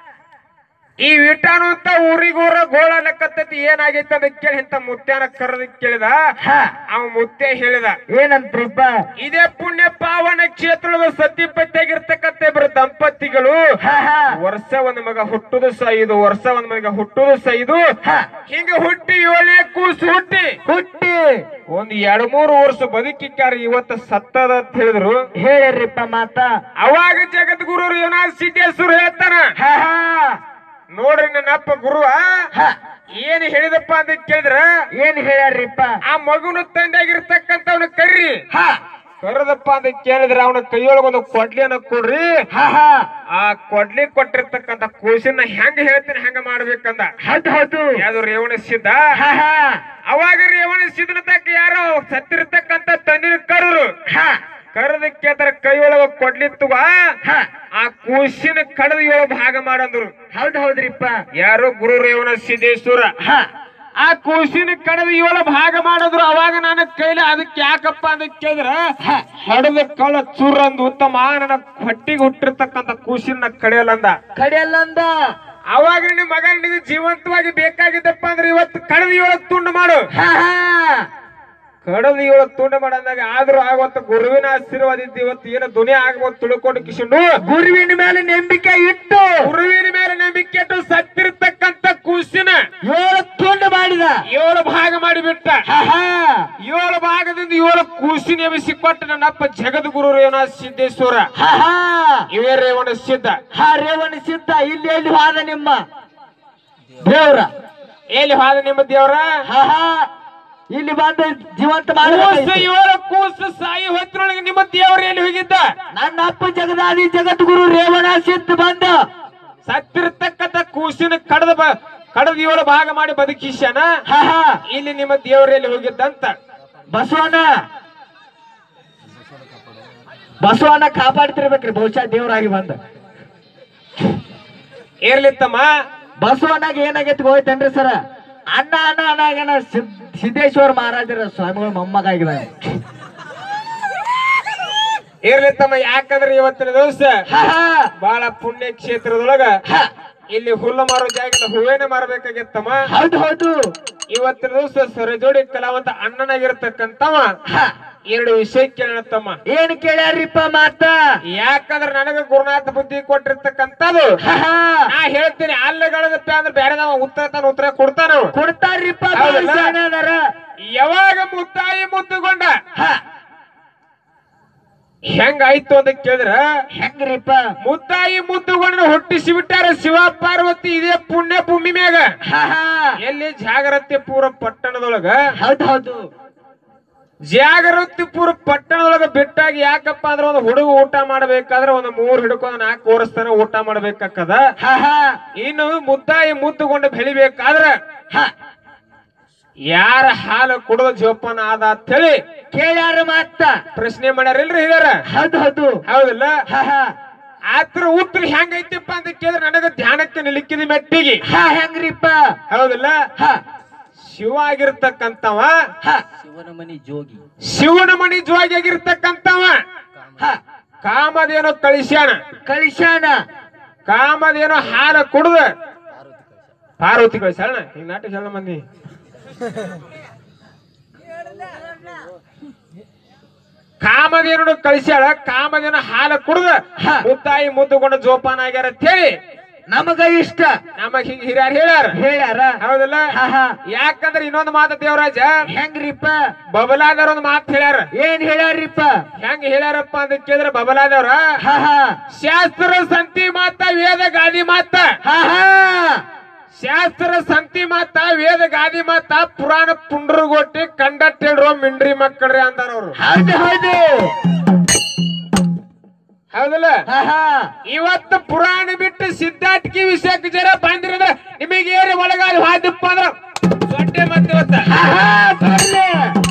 [SPEAKER 1] ಈ ವೀಟ ಅನ್ನುವಂತ ಊರಿಗೆ ಊರ ಗೋಳ ಅನ್ನಕತ್ತೈತಿ ಏನಾಗೈತಿ ಅಂತ ಕೇಳಿ ಇಂತ ಮುತ್ಯಾನ ಕರೆದ ಕೇಳಿದ
[SPEAKER 2] ಹಾ
[SPEAKER 1] ಅವ ಮುತ್ತೆ ಹೇಳಿದ
[SPEAKER 2] ಏನಂತ್ರಿಪ್ಪ
[SPEAKER 1] ಇದೇ ಪುಣ್ಯ ಪಾವನ ಕ್ಷೇತ್ರದ ಸತಿಪತಿಯಾಗಿರ್ತಕ್ಕಂಥ ಇಬ್ಬರು ದಂಪತಿಗಳು
[SPEAKER 2] ಹಾ ಹಾ
[SPEAKER 1] ವರ್ಷ ಒಂದ್ ಮಗ ಹುಟ್ಟುದು ಸೈದು ವರ್ಷ ಒಂದ್ ಮಗ ಹುಟ್ಟುದು ಸೈದು
[SPEAKER 2] ಹಾ
[SPEAKER 1] ಹಿಂಗ ಹುಟ್ಟಿ ಏಳೇ ಕೂಸು ಹುಟ್ಟಿ
[SPEAKER 2] ಹುಟ್ಟಿ
[SPEAKER 1] ಒಂದ್ ಎರಡ್ ಮೂರು ವರ್ಷ ಬದುಕಿಕ್ಕಾರ ಇವತ್ತ ಸತ್ತದ ಅಂತ ಹೇಳಿದ್ರು
[SPEAKER 2] ಹೇಳಿರ್ರಿಪ್ಪ ಮಾತ
[SPEAKER 1] ಅವಾಗ ಜಗದ್ಗುರು ರೇವನಾಥ ಸಿದ್ದೇಶ್ವರ ಹೇಳ್ತಾನ
[SPEAKER 2] ಹಾ ಹಾ
[SPEAKER 1] ನೋಡ್ರಿ ನನ್ನ ಅಪ್ಪ ಗುರುವ
[SPEAKER 2] ಹಾ
[SPEAKER 1] ಏನ್ ಹೇಳಿದಪ್ಪ ಅಂತ ಕೇಳಿದ್ರ
[SPEAKER 2] ಏನ್ ಹೇಳ್ಯಾರ್ರಿಪ್ಪ
[SPEAKER 1] ಆ ಮಗುನು ತಂದೆಯಾಗಿರ್ತಕ್ಕಂಥವ್ನ ಕರ್ರಿ
[SPEAKER 2] ಹಾ
[SPEAKER 1] ಕರೆದಪ್ಪ ಅಂತ ಕೇಳಿದ್ರ ಅವನ ಕೈಯೊಳಗ ಒಂದು ಕೊಡ್ಲಿಯನ್ನ ಕೊಡ್ರಿ
[SPEAKER 2] ಹಾ ಹಾ
[SPEAKER 1] ಆ ಕೊಡ್ಲಿ ಕೊಟ್ಟಿರ್ತಕ್ಕಂಥ ಕೂಸಿನ ಹೆಂಗ ಹೇಳ್ತೀನಿ ಹೆಂಗ ಮಾಡ್ಬೇಕಂದ
[SPEAKER 2] ಹೌದು ಹೌದು
[SPEAKER 1] ಯಾವ್ದು ರೇವಣ ಸಿದ್ಧ
[SPEAKER 2] ಹಾ ಹಾ
[SPEAKER 1] ಅವಾಗ ರೇವಣ ಸಿದ್ಧನ ತಕ್ಕ ಯಾರೋ ಸತ್ತಿರ್ತಕ್ಕಂಥ ತಂದಿನ ಕರರು
[SPEAKER 2] ಹಾ
[SPEAKER 1] ಕರೆದ ಕೇಳ್ತಾರ ಕೈಯೊಳಗ ಕೊಡ್ಲಿ ತುಗ
[SPEAKER 2] ಹಾ
[SPEAKER 1] ಆ ಕೂಸಿನ ಕಡದ ಏಳು ಭಾಗ ಮಾಡಂದ್ರು
[SPEAKER 2] ಹೌದು ಹೌದ್ರಿಪ್ಪ
[SPEAKER 1] ಯಾರು ಗುರು ರೇವಣ ಸಿದ್ದೇಶ್ವರ
[SPEAKER 2] ಹಾ
[SPEAKER 1] ಆ ಕೂಸಿನ ಕಡದ ಏಳು ಭಾಗ ಮಾಡಿದ್ರು ಅವಾಗ ನನ್ನ ಕೈಲಿ ಅದಕ್ಕೆ ಯಾಕಪ್ಪ ಅಂತ ಕೇಳಿದ್ರ
[SPEAKER 2] ಹಾ
[SPEAKER 1] ಹಡದ ಕಳ ಚೂರಂದು ಉತ್ತಮ ನನ್ನ ಹೊಟ್ಟಿಗೆ ಹುಟ್ಟಿರ್ತಕ್ಕಂಥ ಕೂಸಿನ ಕಡೆಯಲ್ಲಂದ
[SPEAKER 2] ಕಡೆಯಲ್ಲಂದ
[SPEAKER 1] ಅವಾಗ ನಿನ್ನ ಮಗ ನಿನಗೆ ಜೀವಂತವಾಗಿ ಬೇಕಾಗಿದ್ದಪ್ಪ ಅಂದ್ರೆ ಇವತ್ತು ಕಡದ ಏಳು ತುಂಡು ಮಾಡು
[SPEAKER 2] ಹಾ ಹಾ
[SPEAKER 1] ಕಡದ ಏಳು ತುಂಡು ಮಾಡಂದಾಗ ಆದ್ರೂ ಆಗುವಂತ ಗುರುವಿನ ಆಶೀರ್ವಾದ ಇದ್ದು ಇವತ್ತು ಏನು ದುನಿಯಾ ಆಗ್ಬೋದು ತಿಳ್ಕೊಂಡು ಕಿಶನು
[SPEAKER 2] ಗುರುವಿನ ಮೇಲೆ ನಂಬಿಕೆ ಇಟ್ಟು
[SPEAKER 1] ಗುರುವಿನ ಮೇಲೆ ನಂಬಿಕೆ ಇಟ್ಟು ಸತ್ತಿರ್ತಕ್ಕಂಥ ಕೂಸಿನ
[SPEAKER 2] ಏಳು ತುಂಡು ಮಾಡಿದ
[SPEAKER 1] ಏಳು ಭಾಗ ಮಾಡಿಬಿಟ್ಟ
[SPEAKER 2] ಹಾ ಹಾ
[SPEAKER 1] ಏಳು ಭಾಗದಿಂದ ಏಳು ಕೂಸಿನ ಎಬ್ಬಿಸಿಕೊಟ್ಟ ನನ್ನಪ್ಪ ಜಗದ್ ಗುರು ರೇವಣ ಸಿದ್ದೇಶ್ವರ
[SPEAKER 2] ಹಾ ಹಾ
[SPEAKER 1] ಇವೇ ರೇವಣ ಸಿದ್ಧ
[SPEAKER 2] ಹಾ ರೇವಣ ಸಿದ್ಧ ಇಲ್ಲಿ ಎಲ್ಲಿ ಹೋದ ನಿಮ್ಮ ದೇವ್ರ
[SPEAKER 1] ಎಲ್ಲಿ ಹಾದ ನಿಮ್ಮ ದೇವರ
[SPEAKER 2] ಹಾ ಹಾ ಇಲ್ಲಿ ಬಂದು ಜೀವಂತ
[SPEAKER 1] ಕೂಸು
[SPEAKER 2] ಮಾಡಬೇಕು
[SPEAKER 1] ಏಳು ಕೂಸು ಸಾಯಿ ಹೊತ್ತಿನೊಳಗೆ ನಿಮ್ಮ ದೇವರು ಎಲ್ಲಿ ಹೋಗಿದ್ದ
[SPEAKER 2] ನನ್ನ ಅಪ್ಪ ಜಗದಾದಿ ಜಗದ್ಗುರು ರೇವಣ ಸಿದ್ಧ ಬಂದ
[SPEAKER 1] ಸತ್ತಿರ್ತಕ್ಕಂಥ ಕೂಸಿನ ಕಡದ ಬ ಕಡದ ಏಳು ಭಾಗ ಮಾಡಿ ಬದುಕಿಸ್ಯಾನ
[SPEAKER 2] ಹಾ ಹಾ
[SPEAKER 1] ಇಲ್ಲಿ ನಿಮ್ಮ ದೇವರು ಎಲ್ಲಿ ಹೋಗಿದ್ದಂತ
[SPEAKER 2] ಬಸವಣ್ಣ ಬಸವಣ್ಣ ಕಾಪಾಡ್ತಿರ್ಬೇಕ್ರಿ ಬಹುಶಃ ದೇವರಾಗಿ ಬಂದ
[SPEAKER 1] ಇರ್ಲಿತ್ತಮ್ಮ
[SPEAKER 2] ಬಸವಣ್ಣಗ ಏನಾಗೈತಿ ಹೋಯ್ತೇನ್ರಿ ಸರ ಅಣ್ಣ ಅಣ್ಣ ಅಣ್ಣ ಆಗನ ಸಿದ್- ಸಿದ್ದೇಶ್ವರ ಮಹಾರಾಜರ ಸ್ವಾಮಿಗಳು ಮೊಮ್ಮಗ ಆಗಿದಾನೆ
[SPEAKER 1] ಇರ್ಲಿತ್ತಮ್ಮ ಯಾಕಂದ್ರೆ ಇವತ್ತಿನ ದಿವಸ
[SPEAKER 2] ಹಾ ಹಾ
[SPEAKER 1] ಬಹಳ ಪುಣ್ಯ ಕ್ಷೇತ್ರದೊಳಗ
[SPEAKER 2] ಹಾ.
[SPEAKER 1] ಇಲ್ಲಿ ಹುಲ್ಲು ಮಾರೋ ಜಾಗ ಹೂವೇನೆ ಮಾರಬೇಕಾಗಿತ್ತಮ್ಮ
[SPEAKER 2] ಹೌದು ಹೌದು
[SPEAKER 1] ಇವತ್ತಿನ ದಿವಸ ಸರಜೋಡಿ ಕಲಾವಂತ ಅಣ್ಣನಾಗಿರ್ತಕ್ಕಂಥವ
[SPEAKER 2] ಹಾ.
[SPEAKER 1] ಎರಡು ವಿಷಯ ಕೇಳತ್ತಮ್ಮ
[SPEAKER 2] ಏನ್ ಕೇಳ್ಯಾರಿಪ್ಪ ಮಾತ
[SPEAKER 1] ಯಾಕಂದ್ರೆ ನನಗ ಗುರುನಾಥ ಬುದ್ಧಿ ಕೊಟ್ಟಿರ್ತಕ್ಕಂಥದ್ದು
[SPEAKER 2] ಹಾ ಹಾ.
[SPEAKER 1] ನಾ ಹೇಳ್ತೀನಿ ಅಲ್ಲಗಳದಪ್ಪ ಅಂದ್ರೆ ಬೇರೆದವ ಉತ್ತರ ತಾನು ಉತ್ತರ ಕೊಡ್ತಾನ ಅವ.
[SPEAKER 2] ಕೊಡ್ತಾರ್ರಿಪ್ಪ
[SPEAKER 1] ಹೌದಲ್ಲ?
[SPEAKER 2] ಶಾಣೆ ಅದಾರ.
[SPEAKER 1] ಯಾವಾಗ ಮುತ್ತಾಯಿ ಮುತ್ತುಗೊಂಡ
[SPEAKER 2] ಹಾ
[SPEAKER 1] ಹೆಂಗಾಯ್ತು ಅಂತ ಕೇಳಿದ್ರ
[SPEAKER 2] ಹೆಂಗ್ರಿಪ್ಪ
[SPEAKER 1] ಮುತ್ತಾಯಿ ಮುತ್ತುಗೊಂಡ ಹುಟ್ಟಿಸಿ ಬಿಟ್ಟಾರ ಶಿವ ಪಾರ್ವತಿ ಇದೇ ಪುಣ್ಯ ಭೂಮಿ ಮ್ಯಾಗ
[SPEAKER 2] ಹಾ ಹಾ
[SPEAKER 1] ಎಲ್ಲಿ ಜಾಗರತಿಪುರ ಪಟ್ಟಣದೊಳಗ
[SPEAKER 2] ಹೌದು ಹೌದು
[SPEAKER 1] ಜಾಗರತಿಪುರ ಪಟ್ಟಣದೊಳಗ ಬಿಟ್ಟಾಗ ಯಾಕಪ್ಪ ಅಂದ್ರೆ ಒಂದು ಹುಡುಗ ಊಟ ಮಾಡ್ಬೇಕಾದ್ರೆ ಒಂದು ಮೂರ್ ಹಿಡ್ಕೊಂಡು ನಾಲ್ಕು ವರ್ಷತನ ಊಟ ಮಾಡ್ಬೇಕಾಕದ
[SPEAKER 2] ಹಾ ಹಾ
[SPEAKER 1] ಇನ್ನು ಮುದ್ದಾಯಿ ಮುತ್ತುಗೊಂಡು ಬೆಳಿಬೇಕಾದ್ರ
[SPEAKER 2] ಹಾ
[SPEAKER 1] ಯಾರ ಹಾಲು ಕುಡಿದ ಜೋಪಾನ ಆದ ಅಂತ ಹೇಳಿ
[SPEAKER 2] ಕೇಳ್ಯಾರ ಮಾತ
[SPEAKER 1] ಪ್ರಶ್ನೆ ಮಾಡ್ಯಾರಿಲ್ರಿ ಹಿರಿಯರ
[SPEAKER 2] ಹೌದು ಹೌದು
[SPEAKER 1] ಹೌದಿಲ್ಲ
[SPEAKER 2] ಹಾ ಹಾ
[SPEAKER 1] ಆತರ ಉತ್ತರ ಹೆಂಗೈತಿಪ್ಪ ಅಂತ ಕೇಳಿದ್ರೆ ನನಗ ಧ್ಯಾನಕ್ಕೆ ನಿಲಿಕ್ಕಿದ ಮೆಟ್ಟಿಗೆ
[SPEAKER 2] ಹಾ ಹೆಂಗ್ರಿಪ್ಪ
[SPEAKER 1] ಹೌದಲ್ಲ
[SPEAKER 2] ಹಾ
[SPEAKER 1] ಶಿವ ಆಗಿರ್ತಕ್ಕಂಥವ
[SPEAKER 2] ಹಾ ಶಿವನ ಮನಿ ಜೋಗಿ
[SPEAKER 1] ಶಿವನ ಮಣಿ ಜೋಗಿ ಆಗಿರ್ತಕ್ಕಂಥವ
[SPEAKER 2] ಹಾ
[SPEAKER 1] ಕಾಮದೇನೋ ಕಳಿಸ್ಯಾನ
[SPEAKER 2] ಕಳಿಸ್ಯಾನ
[SPEAKER 1] ಕಾಮದೇನೋ ಹಾಲ ಕುಡ್ದ ಪಾರ್ವತಿ ಕಳಿಸ್ಯಾಳ ಈಗ ನಾಟಕ ಹೇಳ ಮಂದಿ ಕಾಮದೇನು ಕಳಿಸ್ಯಾಳ ಕಾಮದೇನ ಹಾಲ ಕುಡ್ದ
[SPEAKER 2] ಹಾ.
[SPEAKER 1] ಮುತ್ತಾಯಿ ಮುದ್ದುಗೊಂಡು ಜೋಪಾನ ಆಗ್ಯಾರ ಅಂತ ಹೇಳಿ
[SPEAKER 2] ನಮಗ ಇಷ್ಟ
[SPEAKER 1] ನಮಗ್ ಹಿಂಗ ಹಿರಿಯರ್ ಹೇಳ್ಯಾರ
[SPEAKER 2] ಹೇಳ್ಯಾರ
[SPEAKER 1] ಹೌದಲ್ಲ
[SPEAKER 2] ಹಾ ಹಾ
[SPEAKER 1] ಯಾಕಂದ್ರೆ ಇನ್ನೊಂದು ಮಾತು ದೇವರಾಜ
[SPEAKER 2] ಹೆಂಗ್ರಿಪ್ಪ
[SPEAKER 1] ಬಬಲಾದವ್ರ ಒಂದು ಮಾತು ಹೇಳ್ಯಾರ
[SPEAKER 2] ಏನ್ ಹೇಳ್ಯಾರಿಪ್ಪ
[SPEAKER 1] ಹೆಂಗ್ ಹೇಳ್ಯಾರಪ್ಪ ಅಂತ ಕೇಳಿದ್ರೆ ಬಬಲಾದವ್ರ
[SPEAKER 2] ಹಾ ಹಾ
[SPEAKER 1] ಶಾಸ್ತ್ರ ಸಂತಿ ಮಾತ ವೇದ ಗಾದಿ ಮಾತ
[SPEAKER 2] ಹಾ ಹಾ
[SPEAKER 1] ಶಾಸ್ತ್ರ ಸಂತಿ ಮಾತ ವೇದ ಗಾದಿ ಮಾತ ಪುರಾಣ ಪುಂಡ್ರಗೊಟ್ಟಿ ಕಂಡಟ್ಟಿಡ್ರೋ ಮಿಂಡ್ರಿ ಮಕ್ಕಳ್ರಿ ಅಂತಾರ ಅವ್ರು
[SPEAKER 2] ಹೌದು ಹೌದು
[SPEAKER 1] ಹೌದಲ್ಲ
[SPEAKER 2] ಹಾ ಹಾ
[SPEAKER 1] ಇವತ್ತು ಪುರಾಣ ಬಿಟ್ಟು ಸಿದ್ಧಾರ್ಥಿ ವಿಷಯಕ್ಕೆ ಜರ ಬಂದಿರಂದ್ರ ನಿಮಗೆ ಏರಿ ಒಳಗಾಲಿ ಹಾದಪ್ಪ ಅಂದ್ರ ಸೊಟ್ಟೆ ಮತ್ತೆ ಇವತ್ತ
[SPEAKER 2] ಹಾ ಹಾ ಬರ್ಲಿ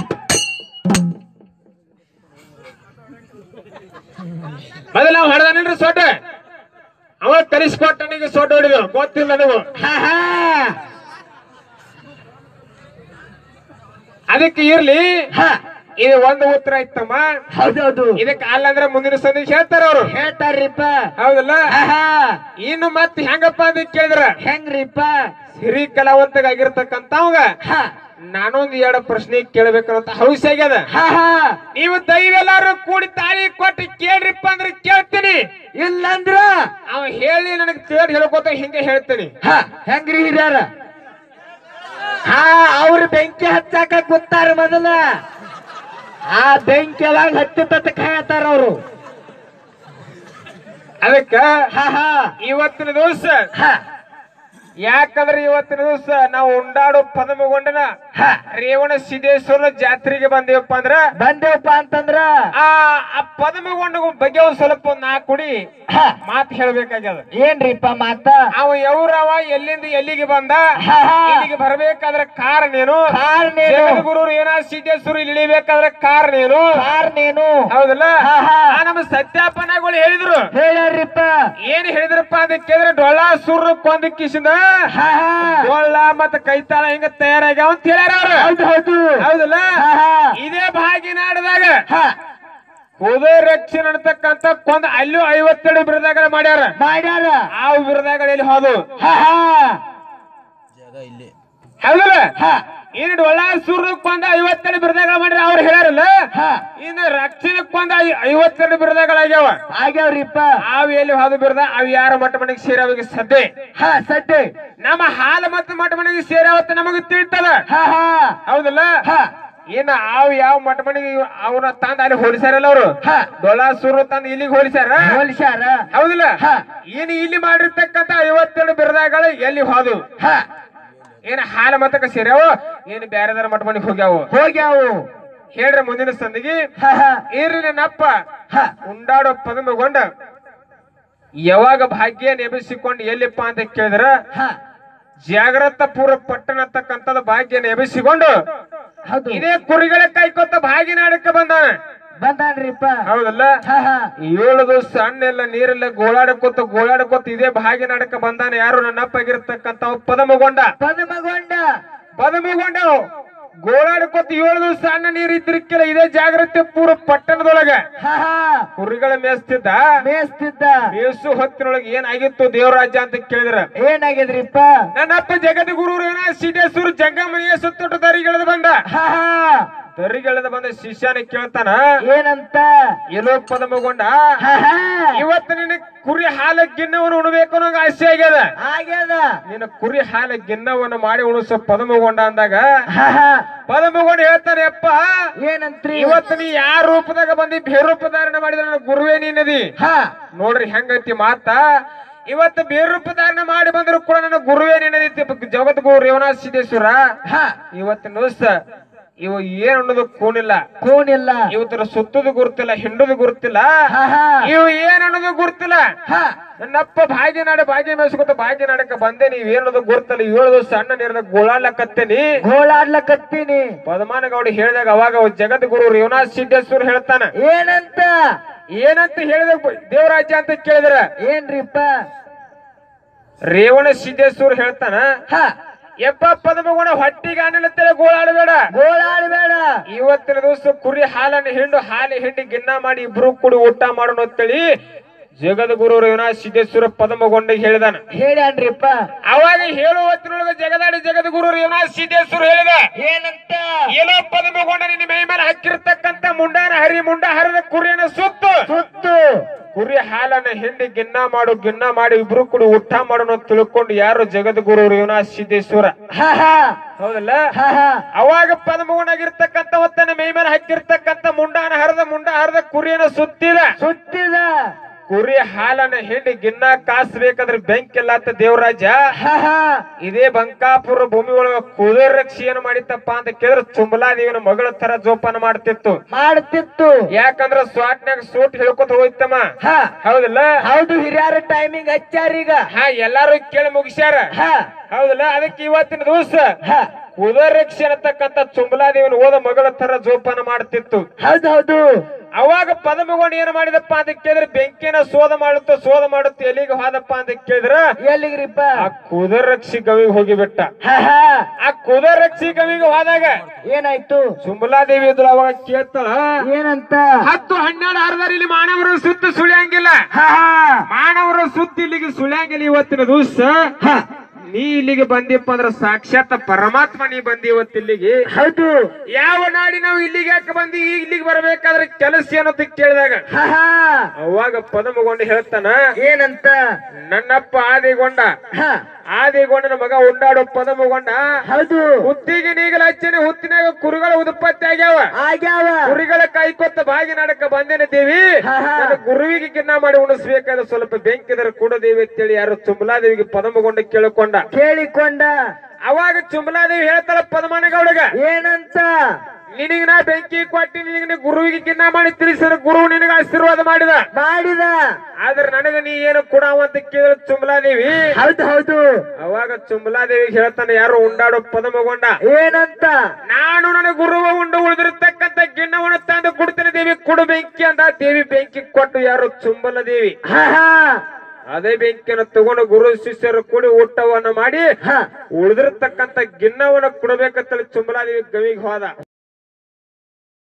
[SPEAKER 1] ಮೊದಲ ಅವ ಹೊಡೆದಾನಿಲ್ರಿ ಸೊಟ್ಟೆ ಅವ ಕಲಿಸ್ಕೊಟ್ಟನಿಗೆ ಸೊಡ್ಡ ಹೊಡಿದ್ರು ಗೊತ್ತಿಲ್ಲ ನೀವು
[SPEAKER 2] ಹಾ ಹಾ
[SPEAKER 1] ಅದಕ್ಕೆ ಇರ್ಲಿ
[SPEAKER 2] ಹಾ
[SPEAKER 1] ಇದು ಒಂದು ಉತ್ತರ ಐತಮ್ಮ
[SPEAKER 2] ಹೌದೌದು
[SPEAKER 1] ಇದಕ್ಕೆ ಅಲ್ಲಂದ್ರೆ ಮುಂದಿನ ಸಂದೇಶ ಹೇಳ್ತಾರ ಅವ್ರು
[SPEAKER 2] ಹೇಳ್ತಾರ್ರಿಪ್ಪ
[SPEAKER 1] ಹೌದಲ್ಲ
[SPEAKER 2] ಹಾ ಹಾ
[SPEAKER 1] ಇನ್ನು ಮತ್ತೆ ಹೆಂಗಪ್ಪ ಅಂತ ಕೇಳಿದ್ರ
[SPEAKER 2] ಹೆಂಗ್ರಿಪ್ಪ
[SPEAKER 1] ಹಿರಿ ಕಲಾವಂತಗಾಗಿರ್ತಕ್ಕಂಥವ್ಗ
[SPEAKER 2] ಹಾ
[SPEAKER 1] ನಾನೊಂದು ಎರಡು ಪ್ರಶ್ನೆ ಕೇಳ್ಬೇಕನ್ನೋಂತ ಹೌಸ್ ಆಗ್ಯದ
[SPEAKER 2] ಹಾ ಹಾ
[SPEAKER 1] ನೀವು ದೈವೆಲ್ಲಾರು ಕೂಡಿ ತಾಳಿ ಕೊಟ್ಟು ಕೇಳ್ರಿಪ್ಪ ಅಂದ್ರೆ ಕೇಳ್ತೀನಿ
[SPEAKER 2] ಇಲ್ಲಂದ್ರ
[SPEAKER 1] ಅವ ಹೇಳಿ ನನಗೆ ತಿಳಿ ಹೇಳ್ಕೊತ ಹಿಂಗೆ ಹೇಳ್ತೀನಿ
[SPEAKER 2] ಹಾ ಹೆಂಗ್ರಿ ಹಿರಿಯರ ಹಾ ಅವ್ರ ಬೆಂಕಿ ಹಚ್ಚಾಕ ಕೂತಾರ ಮೊದಲ ಆ ಬೆಂಕಿ ಯಾವಾಗ ಹತ್ತಿತ್ತ ಕಾಯತಾರ ಅವರು
[SPEAKER 1] ಅದಕ್ಕ
[SPEAKER 2] ಹಾ ಹಾ
[SPEAKER 1] ಇವತ್ತಿನ ದಿವಸ
[SPEAKER 2] ಹಾ
[SPEAKER 1] ಯಾಕಂದ್ರೆ ಇವತ್ತಿನ ದಿವಸ ನಾವು ಉಂಡಾಡೋ ಪದಮಗೊಂಡನ
[SPEAKER 2] ಹಾ
[SPEAKER 1] ರೇವಣ ಸಿದ್ದೇಶ್ವರ ಜಾತ್ರೆಗೆ ಬಂದೇವಪ್ಪ ಅಂದ್ರ
[SPEAKER 2] ಬಂದೇವಪ್ಪ ಅಂತಂದ್ರ
[SPEAKER 1] ಆ ಆ ಪದಮಗೊಂಡ ಬಗ್ಗೆ ಒಂದ್ ಸ್ವಲ್ಪ ಒಂದ್ ನಾಲ್ಕು ಕುಡಿ
[SPEAKER 2] ಹಾ
[SPEAKER 1] ಮಾತು ಹೇಳ್ಬೇಕಾಗ್ಯದ
[SPEAKER 2] ಏನ್ರಿಪ್ಪ ಮಾತ
[SPEAKER 1] ಅವ ಎವ್ರವ ಎಲ್ಲಿಂದ ಎಲ್ಲಿಗೆ ಬಂದ
[SPEAKER 2] ಹಾ ಹಾ
[SPEAKER 1] ಇಲ್ಲಿಗೆ ಬರ್ಬೇಕಾದ್ರ ಕಾರಣ ಏನು
[SPEAKER 2] ಕಾರಣೇನು
[SPEAKER 1] ಗುರು ಏನ ಸಿದ್ದೇಶ್ವರ ಇಲ್ಲಿ ಇಳಿಬೇಕಾದ್ರೆ ಕಾರಣ ಏನು
[SPEAKER 2] ಕಾರಣೇನು
[SPEAKER 1] ಹೌದಲ್ಲ
[SPEAKER 2] ಹಾ, ಹಾ.
[SPEAKER 1] ಆ ನಮ್ಮ ಸತ್ಯಾಪನಗಳು ಹೇಳಿದ್ರು
[SPEAKER 2] ಹೇಳ್ಯಾರಿಪ್ಪ
[SPEAKER 1] ಏನ್ ಹೇಳಿದ್ರಪ್ಪ ಅಂತ ಕೇಳಿದ್ರೆ ಡೊಳ್ಳ ಸುರ್ರ ಕೊಂದ ಕಿಸಿಂದ
[SPEAKER 2] ಹಾ ಹಾ
[SPEAKER 1] ಡೊಳ್ಳ ಮತ್ತ ಕೈತಾಳ ಹಿಂಗ ತಯಾರಾಗ್ಯಾವ ಅಂತ ಹೇಳ್ಯಾರ ಅವ್ರು
[SPEAKER 2] ಹೌದು ಹೌದು
[SPEAKER 1] ಹೌದಲ್ಲ
[SPEAKER 2] ಹಾ ಹಾ
[SPEAKER 1] ಇದೇ ಭಾಗಿನಾಡದಾಗ
[SPEAKER 2] ಹಾ
[SPEAKER 1] ಉದಯ ರಕ್ಷಣೆ ಅನ್ನತಕ್ಕಂತ ಕೊಂದ ಅಲ್ಲೂ ಐವತ್ತೆರಡು ಬಿರುದಾಗಳ ಮಾಡ್ಯಾರ
[SPEAKER 2] ಮಾಡ್ಯಾರ
[SPEAKER 1] ಆ ಬಿರುದಾಗಳ ಎಲ್ಲಿ ಹೋದು
[SPEAKER 2] ಹಾ ಹಾ
[SPEAKER 1] ಹೌದಲ್ಲ
[SPEAKER 2] ಹಾ
[SPEAKER 1] ಇನ್ನು ಡೊಳ್ಳ ಸುರ್ರ ಕೊಂದ ಐವತ್ತೆರಡು ಬಿರುದಾಗಳ ಮಾಡ್ಯಾರ ಅವ್ರು ಹೇಳ್ಯಾರಲ್ಲ
[SPEAKER 2] ಹಾ
[SPEAKER 1] ಇನ್ನು ರಕ್ಷಣೆಕ್ ಕೊಂದ ಐ- ಐವತ್ತೆರಡು ಬಿರುದಾಗಳಾಗ್ಯಾವ
[SPEAKER 2] ಆಗ್ಯಾವ್ರಿಪ್ಪ
[SPEAKER 1] ಅವು ಎಲ್ಲಿ ಹೋದ ಬಿರುದ ಅವು ಯಾರ ಮಟ್ಟ ಮನೆಗೆ ಸೇರವಿಗೆ ಸದ್ದೆ
[SPEAKER 2] ಹಾ ಸಡ್ಡೆ
[SPEAKER 1] ನಮ್ಮ ಹಾಲು ಮತ್ತು ಮಠ ಮನೆಗೆ ಸೇರಾವತ್ತ ನಮಗೆ ತಿಳಿತದ
[SPEAKER 2] ಹಾ ಹಾ
[SPEAKER 1] ಹೌದಲ್ಲ
[SPEAKER 2] ಹಾ
[SPEAKER 1] ಇನ್ನ ಅವ್ ಯಾವ ಮಠ ಮನೆಗೆ ಅವನ ತಂದ ಅಲ್ಲಿ ಹೋಲಿಸ್ಯಾರಲ್ಲ ಅವರು
[SPEAKER 2] ಹಾ
[SPEAKER 1] ಡೊಳಾಸೂರು ತಂದು ಇಲ್ಲಿಗೆ ಹೋಲಿಸ್ಯಾರ
[SPEAKER 2] ಹೋಲಿಸ್ಯಾರ
[SPEAKER 1] ಹೌದಲ್ಲ
[SPEAKER 2] ಹಾ.
[SPEAKER 1] ಇನ್ನು ಇಲ್ಲಿ ಮಾಡಿರ್ತಕ್ಕಂತ ಐವತ್ತೆರಡು ಬಿರುದಾಗಳು ಎಲ್ಲಿ ಹೋದು
[SPEAKER 2] ಹಾ
[SPEAKER 1] ಏನ್ ಹಾಲ ಮತಕ ಸೇರ್ಯಾವ ಏನ್ ಬ್ಯಾರೆದಾರ ಮಠ ಮನೆಗೆ ಹೋಗ್ಯಾವು
[SPEAKER 2] ಹೋಗ್ಯಾವು
[SPEAKER 1] ಹೇಳ್ರಿ ಮುಂದಿನ ಸಂದಿಗೆ
[SPEAKER 2] ಹಾ ಹಾ
[SPEAKER 1] ಇರ್ಲಿ ನನ್ನಪ್ಪ
[SPEAKER 2] ಹಾ
[SPEAKER 1] ಉಂಡಾಡೋ ಪದಮಗೊಂಡ ಯಾವಾಗ ಭಾಗ್ಯ ನೆಬಸಿಕೊಂಡು ಎಲ್ಲಿಪ್ಪ ಅಂತ ಕೇಳಿದ್ರ
[SPEAKER 2] ಹಾ
[SPEAKER 1] ಜಾಗ್ರತ ಪೂರ್ವ ಪಟ್ಟಣ ಅಂತಕ್ಕಂಥದ್ದು ಭಾಗ್ಯ ನೆಬಸಿಕೊಂಡು
[SPEAKER 2] ಹೌದು
[SPEAKER 1] ಇದೇ ಕುರಿಗಳ ಕೈಕೊತ್ತ ಭಾಗಿನಾಡಕ್ಕೆ ಬಂದಾನ
[SPEAKER 2] ಬಂದಾನ್ರಿಪ್ಪ
[SPEAKER 1] ಹೌದಲ್ಲ
[SPEAKER 2] ಹಾ ಹಾ
[SPEAKER 1] ಏಳು ದಿವಸ ಹಣ್ಣೆಲ್ಲ ನೀರೆಲ್ಲ ಗೋಳಾಡಕೋತ ಗೋಳಾಡಕೋತ ಇದೇ ಭಾಗಿನಾಡಕ ಬಂದಾನ ಯಾರು ನನ್ನಪ್ಪಾಗಿರ್ತಕ್ಕಂಥ ಪದಮಗೊಂಡ
[SPEAKER 2] ಪದಮಗೊಂಡ
[SPEAKER 1] ಪದಮಗೊಂಡ ಗೋಳಾಡಕೋತ ಏಳು ದಿವಸ ಅನ್ನ ನೀರು ಇದ್ರಿಕ್ಕಿಲ್ಲ ಇದೇ ಜಾಗ್ರತೆ ಪೂರ್ವ ಪಟ್ಟಣದೊಳಗ
[SPEAKER 2] ಹಾ ಹಾ
[SPEAKER 1] ಕುರಿಗಳ ಮೇಸ್ತಿದ್ದ
[SPEAKER 2] ಮೇಸ್ತಿದ್ದ
[SPEAKER 1] ಮೇಸು ಹೊತ್ತಿನೊಳಗೆ ಏನಾಗಿತ್ತು ದೇವರಾಜ್ಯ ಅಂತ ಕೇಳಿದ್ರ
[SPEAKER 2] ಏನಾಗಿದ್ರಿಪ್ಪ
[SPEAKER 1] ನನ್ನಪ್ಪ ಜಗದ್ಗುರು ಏನ ಸಿದ್ದೇಶ್ವರ ಜಂಗಮನಿಯ ಸುತ್ತೊಟ್ಟು ದರಿಗೆಳೆದು ಬಂದ
[SPEAKER 2] ಹಾ ಹಾ
[SPEAKER 1] ದರಿಗೆಳೆದು ಬಂದ ಶಿಷ್ಯನ ಕೇಳ್ತಾನ
[SPEAKER 2] ಏನಂತ
[SPEAKER 1] ಎಲ್ಲೋ ಪದಮಗೊಂಡ
[SPEAKER 2] ಹಾ ಹಾ
[SPEAKER 1] ಇವತ್ತು ನಿನ್ನ ಕುರಿ ಹಾಲ ಗಿನ್ನವನ್ನು ಉಣಬೇಕು ಅನ್ನೋ ಆಸೆ ಆಗ್ಯದ
[SPEAKER 2] ಆಗ್ಯದ
[SPEAKER 1] ನಿನ್ನ ಕುರಿ ಹಾಲ ಗಿನ್ನವನ್ನು ಮಾಡಿ ಉಣಿಸೋ ಪದಮಗೊಂಡ ಅಂದಾಗ
[SPEAKER 2] ಹಾ ಹಾ
[SPEAKER 1] ಪದಮಗೊಂಡ ಹೇಳ್ತಾನೆ ಅಪ್ಪ
[SPEAKER 2] ಏನಂತ್ರಿ
[SPEAKER 1] ಇವತ್ತು ನೀ ಯಾವ ರೂಪದಾಗ ಬಂದಿ ಬೇರೂಪ ಧಾರಣೆ ಮಾಡಿದ ನನ್ನ ಗುರುವೇ ನೀನದಿ
[SPEAKER 2] ಹಾ
[SPEAKER 1] ನೋಡ್ರಿ ಹೆಂಗೈತಿ ಮಾತ ಇವತ್ತು ಬೇರೂಪ ಧಾರಣೆ ಮಾಡಿ ಬಂದ್ರು ಕೂಡ ನನ್ನ ಗುರುವೇ ನೀನದಿ ಜಗದ್ಗುರು ರೇವನಾಥ ಸಿದ್ದೇಶ್ವರ
[SPEAKER 2] ಹಾ
[SPEAKER 1] ಇವತ್ತು ನುಸ್ ಇವ ಏನ್ ಅನ್ನೋದು ಕೂನಿಲ್ಲ
[SPEAKER 2] ಕೂನಿಲ್ಲ
[SPEAKER 1] ಇವತ್ತರ ಸುತ್ತದು ಗುರುತಿಲ್ಲ ಹಿಂಡದು ಗುರುತಿಲ್ಲ
[SPEAKER 2] ಹಾ ಹಾ
[SPEAKER 1] ಇವು ಏನ್ ಅನ್ನೋದು ಗುರುತಿಲ್ಲ
[SPEAKER 2] ಹಾ
[SPEAKER 1] ನನ್ನಪ್ಪ ಭಾಗ್ಯನಾಡ ಭಾಗ್ಯ ಮೇಸ್ಕೊತ ಭಾಗ್ಯನಾಡಕ ಬಂದೆ ನೀವ್ ಏನದು ಗುರುತಲ್ಲ ಏಳು ದಿವಸ ಸಣ್ಣ ನೀರ್ದಾಗ ಗೋಳಾಡ್ಲಕತ್ತೇನಿ
[SPEAKER 2] ಗೋಳಾಡ್ಲಕತ್ತೀನಿ
[SPEAKER 1] ಪದಮಾನಗೌಡ ಹೇಳಿದಾಗ ಅವಾಗ ಅವ ಜಗದ್ಗುರು ರೇವನಾಥ್ ಸಿದ್ದೇಶ್ವರ ಹೇಳ್ತಾನ
[SPEAKER 2] ಏನಂತ
[SPEAKER 1] ಏನಂತ ಹೇಳಿದ ದೇವರಾಜ ಅಂತ ಕೇಳಿದ್ರ
[SPEAKER 2] ಏನ್ರಿಪ್ಪ
[SPEAKER 1] ರೇವಣ ಸಿದ್ದೇಶ್ವರ ಹೇಳ್ತಾನ
[SPEAKER 2] ಹ
[SPEAKER 1] ಎಪ್ಪ ಪದಮಗುಣ ಹೊಟ್ಟಿಗೆ ಅನ್ನಲತ್ತೇಳಿ ಗೋಳಾಡಬೇಡ
[SPEAKER 2] ಗೋಳಾಡಬೇಡ
[SPEAKER 1] ಇವತ್ತಿನ ದಿವಸ ಕುರಿ ಹಾಲನ್ನು ಹಿಂಡು ಹಾಲು ಹಿಂಡಿ ಗಿನ್ನ ಮಾಡಿ ಇಬ್ರು ಕೂಡಿ ಊಟ ಮಾಡೋಣ ಅಂತೇಳಿ ಜಗದ ಗುರು ರೇವಣ ಸಿದ್ದೇಶ್ವರ ಪದಮಗೊಂಡಿಗೆ ಹೇಳಿದಾನ
[SPEAKER 2] ಹೇಳ್ಯಾನ್ರಿಪ್ಪ
[SPEAKER 1] ಅವಾಗ ಹೇಳುವತ್ತಿನೊಳಗ ಜಗದಾಡಿ ಜಗದ ಗುರು ರೇವಣ ಸಿದ್ದೇಶ್ವರ ಹೇಳಿದ
[SPEAKER 2] ಏನಂತ
[SPEAKER 1] ಏನೋ ಪದಮಗೊಂಡ ನಿನ್ನ ಮೈ ಮೇಲೆ ಹಾಕಿರ್ತಕ್ಕಂತ ಮುಂಡಾನ ಹರಿ ಮುಂಡ ಹರಿದ ಕುರಿಯನ್ನ ಸುತ್ತು
[SPEAKER 2] ಸುತ್ತು
[SPEAKER 1] ಕುರಿ ಹಾಲನ್ನ ಹಿಂಡಿ ಗಿನ್ನ ಮಾಡು ಗಿನ್ನ ಮಾಡಿ ಇಬ್ರು ಕೂಡ ಊಟ ಮಾಡೋಣ ಅಂತ ತಿಳ್ಕೊಂಡು ಯಾರು ಜಗದ ಗುರು ರೇವಣ ಸಿದ್ದೇಶ್ವರ
[SPEAKER 2] ಹ ಹ
[SPEAKER 1] ಹೌದಲ್ಲ
[SPEAKER 2] ಹ ಹ
[SPEAKER 1] ಅವಾಗ ಪದಮಗುಣಾಗಿರ್ತಕ್ಕಂತ ಒತ್ತನ ಮೈ ಮೇಲೆ ಹಾಕಿರ್ತಕ್ಕಂತ ಮುಂಡಾನ ಹರಿದ ಮುಂಡ ಹರಿದ ಕುರಿಯನ್ನ ಸುತ್ತಿದ
[SPEAKER 2] ಸುತ್ತಿದ
[SPEAKER 1] ಕುರಿ ಹಾಲನ್ನ ಹಿಂಡಿ ಗಿನ್ನ ಕಾಸ್ಬೇಕಾದ್ರೆ ಬೆಂಕಿ ಇಲ್ಲ ಅಂತ ದೇವರಾಜ
[SPEAKER 2] ಹ ಹ
[SPEAKER 1] ಇದೇ ಬಂಕಾಪುರ ಭೂಮಿ ಒಳಗ ಕುದುರೆ ರಕ್ಷಿ ಏನು ಮಾಡಿತ್ತಪ್ಪ ಅಂತ ಕೇಳಿದ್ರೆ ಚುಂಬಲಾದೇವಿನ ಮಗಳ ತರ ಜೋಪಾನ ಮಾಡ್ತಿತ್ತು
[SPEAKER 2] ಮಾಡ್ತಿತ್ತು
[SPEAKER 1] ಯಾಕಂದ್ರ ಸ್ವಾಟ್ನಾಗ ಸೂಟ್ ಹೇಳ್ಕೊತ ಹೋಯ್ತಮ್ಮ
[SPEAKER 2] ಹ
[SPEAKER 1] ಹೌದಲ್ಲ
[SPEAKER 2] ಹೌದು ಹಿರಿಯರ ಟೈಮಿಂಗ್ ಹಚ್ಚಾರೀಗ
[SPEAKER 1] ಹಾ ಎಲ್ಲಾರು ಕೇಳಿ ಮುಗಿಸ್ಯಾರ
[SPEAKER 2] ಹ
[SPEAKER 1] ಹೌದಲ್ಲ ಅದಕ್ಕೆ ಇವತ್ತಿನ ದಿವಸ
[SPEAKER 2] ಹ
[SPEAKER 1] ಕುದುರೆ ರಕ್ಷಿ ಅನ್ನತಕ್ಕಂತ ಚುಂಬಲಾದೇವಿನ ಓದ ಮಗಳ ತರ ಜೋಪಾನ ಮಾಡ್ತಿತ್ತು
[SPEAKER 2] ಹೌದು ಹೌದು
[SPEAKER 1] ಅವಾಗ ಪದಮಗೊಂಡು ಏನ್ ಮಾಡಿದಪ್ಪ ಅಂತ ಕೇಳಿದ್ರೆ ಬೆಂಕಿನ ಶೋಧ ಮಾಡುತ್ತ ಶೋಧ ಮಾಡುತ್ತ ಎಲ್ಲಿಗೆ ಹೋದಪ್ಪ ಅಂತ ಕೇಳಿದ್ರ
[SPEAKER 2] ಎಲ್ಲಿಗ್ರಿಪ್ಪ
[SPEAKER 1] ಆ ಕುದುರೆ ರಕ್ಷಿ ಗವಿಗೆ ಹೋಗಿಬಿಟ್ಟ
[SPEAKER 2] ಹ ಹ
[SPEAKER 1] ಆ ಕುದುರೆ ರಕ್ಷಿ ಗವಿಗೆ ಹೋದಾಗ
[SPEAKER 2] ಏನಾಯ್ತು
[SPEAKER 1] ಸುಂಬಲಾದೇವಿ ಇದ್ರು ಅವಾಗ ಕೇಳ್ತಾಳ
[SPEAKER 2] ಏನಂತ
[SPEAKER 1] ಹತ್ತು ಹನ್ನೆರಡು ಹರಿದಾರ ಇಲ್ಲಿ ಮಾನವರು ಸುತ್ತ ಸುಳಿಯಂಗಿಲ್ಲ
[SPEAKER 2] ಹ ಹ
[SPEAKER 1] ಮಾನವರ ಸುತ್ತ ಇಲ್ಲಿಗೆ ಸುಳಿಯಂಗಿಲ್ಲ ಇವತ್ತಿನ ದಿವಸ
[SPEAKER 2] ಹ
[SPEAKER 1] ನೀ ಇಲ್ಲಿಗೆ ಬಂದಿಪ್ಪ ಅಂದ್ರ ಸಾಕ್ಷಾತ್ ಪರಮಾತ್ಮ ನೀ ಬಂದಿ ಇವತ್ತು ಇಲ್ಲಿಗೆ
[SPEAKER 2] ಹೌದು
[SPEAKER 1] ಯಾವ ನಾಡಿ ನಾವು ಇಲ್ಲಿಗೆ ಯಾಕೆ ಬಂದಿ ಈಗ ಇಲ್ಲಿಗೆ ಬರ್ಬೇಕಾದ್ರೆ ಕೆಲಸ ಏನಂತ ಕೇಳಿದಾಗ
[SPEAKER 2] ಹ ಹ
[SPEAKER 1] ಅವಾಗ ಪದಮಗೊಂಡು ಹೇಳ್ತಾನ
[SPEAKER 2] ಏನಂತ
[SPEAKER 1] ನನ್ನಪ್ಪ ಆದಿಗೊಂಡ
[SPEAKER 2] ಹ
[SPEAKER 1] ಆದಿಗೊಂಡನ ಮಗ ಉಂಡಾಡೋ ಪದಮಗೊಂಡ
[SPEAKER 2] ಹೌದು
[SPEAKER 1] ಹುತ್ತಿಗೆ ನೀಗಲ ಹಚ್ಚಿನ ಹುತ್ತಿನಾಗ ಕುರಿಗಳ ಉತ್ಪತ್ತಿ ಆಗ್ಯಾವ
[SPEAKER 2] ಆಗ್ಯಾವ
[SPEAKER 1] ಕುರಿಗಳ ಕೈಕೊತ್ತ ಬಾಗಿ ನಾಡಕ ಬಂದೇನೆ ದೇವಿ
[SPEAKER 2] ಹಾ, ಹಾ.
[SPEAKER 1] ನನ್ನ ಗುರುವಿಗೆ ಗಿನ್ನ ಮಾಡಿ ಉಣಿಸ್ಬೇಕಾದ್ರೆ ಸ್ವಲ್ಪ ಬೆಂಕಿದರೆ ಕೂಡ ದೇವಿ ಅಂತೇಳಿ ಯಾರು ಚುಂಬಲಾದೇವಿಗೆ ಪದಮಗೊಂಡ ಕೇಳಿಕೊಂಡ
[SPEAKER 2] ಕೇಳಿಕೊಂಡ
[SPEAKER 1] ಅವಾಗ ಚುಂಬಲಾದೇವಿ ಹೇಳ್ತಾಳ ಪದಮನಗೌಡಗ
[SPEAKER 2] ಏನಂತ
[SPEAKER 1] ನಿನಗ ನಾ ಬೆಂಕಿ ಕೊಟ್ಟಿ ನಿನಗ ನೀ ಗುರುವಿಗೆ ಗಿನ್ನ ಮಾಡಿ ತಿಳಿಸಿದ ಗುರು ನಿನಗ ಆಶೀರ್ವಾದ ಮಾಡಿದ
[SPEAKER 2] ಮಾಡಿದ
[SPEAKER 1] ಆದ್ರೆ ನನಗ ನೀ ಏನು ಕೊಡಾವ ಅಂತ ಕೇಳಿದ ಚುಂಬಲಾದೇವಿ
[SPEAKER 2] ಹೌದು ಹೌದು
[SPEAKER 1] ಅವಾಗ ಚುಂಬಲಾದೇವಿಗೆ ಹೇಳ್ತಾನೆ ಯಾರು ಉಂಡಾಡೋ ಪದಮಗೊಂಡ
[SPEAKER 2] ಏನಂತ
[SPEAKER 1] ನಾನು ನನ್ನ ಗುರುವ ಉಂಡು ಉಳಿದಿರ್ತಕ್ಕಂಥ ಗಿಣ್ಣವನ್ನು ತಂದು ಕೊಡ್ತೇನೆ ದೇವಿ ಕೊಡು ಬೆಂಕಿ ಅಂತ ದೇವಿ ಬೆಂಕಿ ಕೊಟ್ಟು ಯಾರು ಚುಂಬಲ ದೇವಿ
[SPEAKER 2] ಹ ಹ
[SPEAKER 1] ಅದೇ ಬೆಂಕಿಯನ್ನು ತಗೊಂಡು ಗುರು ಶಿಷ್ಯರು ಕೂಡಿ ಊಟವನ್ನು ಮಾಡಿ
[SPEAKER 2] ಹ
[SPEAKER 1] ಉಳಿದಿರ್ತಕ್ಕಂಥ ಗಿಣ್ಣವನ್ನು ಕೊಡಬೇಕಂತೇಳಿ ಚುಂಬಲಾದೇವಿ ಗವಿಗೆ ಹೋದ